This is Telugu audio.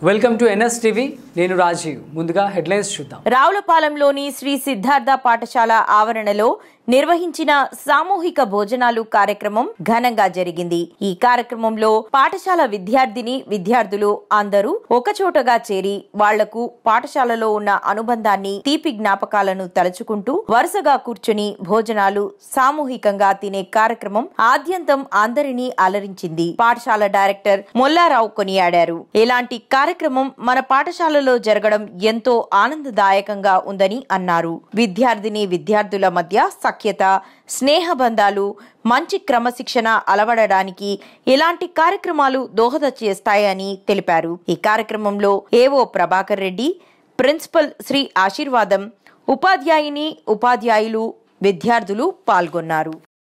వెల్కమ్ టు ఎన్ఎస్ టీవీ నేను రాజీవ్ ముందుగా హెడ్లైన్స్ చూద్దాం రావులపాలెంలోని శ్రీ సిద్ధార్థ పాఠశాల ఆవరణలో నిర్వహించిన సామూహిక భోజనాలు కార్యక్రమం ఘనంగా జరిగింది ఈ కార్యక్రమంలో పాఠశాల విద్యార్థిని విద్యార్థులు అందరూ ఒకచోటగా చేరి వాళ్లకు పాఠశాలలో ఉన్న అనుబంధాన్ని తీపి జ్ఞాపకాలను తలుచుకుంటూ వరుసగా కూర్చుని భోజనాలు సామూహికంగా తినే కార్యక్రమం ఆద్యంతం అందరినీ అలరించింది పాఠశాల డైరెక్టర్ మొల్లారావు కొనియాడారు ఇలాంటి కార్యక్రమం మన పాఠశాలలో జరగడం ఎంతో ఆనందదాయకంగా ఉందని అన్నారు విద్యార్థిని విద్యార్థుల మధ్య సఖ్యత స్నేహబంధాలు మంచి క్రమశిక్షణ అలవడడానికి ఇలాంటి కార్యక్రమాలు దోహద చేస్తాయని తెలిపారు ఈ కార్యక్రమంలో ఏవో ప్రభాకర్ రెడ్డి ప్రిన్సిపల్ శ్రీ ఆశీర్వాదం ఉపాధ్యాయుని ఉపాధ్యాయులు విద్యార్థులు పాల్గొన్నారు